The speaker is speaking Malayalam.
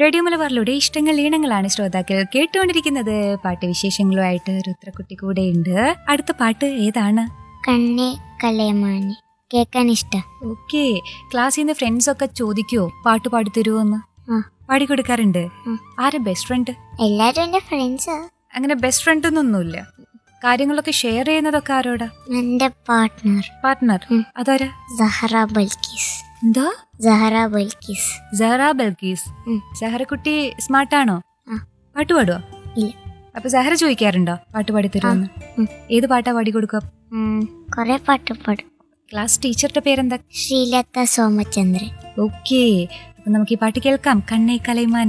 റേഡിയോ മലബാറിലൂടെ ഇഷ്ടങ്ങൾ ഈണങ്ങളാണ് ശ്രോതാക്കൾ കേട്ടുകൊണ്ടിരിക്കുന്നത് പാട്ട് വിശേഷങ്ങളുമായിട്ട് രുദ്രക്കുട്ടി കൂടെയുണ്ട് അടുത്ത പാട്ട് ഏതാണ് കണ്ണേ കലയമാനെ കേൾക്കാൻ ഇഷ്ട ഓക്കെ ക്ലാസ്സിൽ നിന്ന് ഫ്രണ്ട്സ് ഒക്കെ ചോദിക്കുവോ പാട്ട് പാടിത്തരുമോന്ന് ആ. പാടിക്കൊടുക്കാറുണ്ട് ഉം. ആരാ ബെസ്റ്റ് ഫ്രണ്ട് എല്ലാരും എന്റെ ഫ്രണ്ട്സാ അങ്ങനെ ബെസ്റ്റ് ഫ്രണ്ട് എന്നൊന്നുമില്ല കാര്യങ്ങളൊക്കെ ഷെയർ ചെയ്യുന്നതൊക്കെ ആരോടാ എന്റെ പാർട്ട്ണർ പാർട്ട്ണർ ഉം. അതാരാ സഹറ ബൽക്കീസ് എന്താ സഹറ ബൽക്കീസ് സഹറ ബൽക്കീസ് ഉം. സഹറക്കുട്ടി സ്മാർട്ടാണോ ആ. പാട്ട് പാടുവോ ഇല്ല അപ്പൊ സഹറ ചോദിക്കാറുണ്ടോ പാട്ട് പാടിത്തരുമെന്ന് ഉം. ഏത് പാട്ടാ പാടി കൊടുക്കുക ഉം, കൊറേ പാട്ട് പാടും ക്ലാസ് ടീച്ചറുടെ പേരെന്താ ശ്രീലത സോമചന്ദ്രൻ ഓക്കെ അപ്പൊ നമുക്ക് ഈ പാട്ട് കേൾക്കാം കണ്ണേ കലൈമാൻ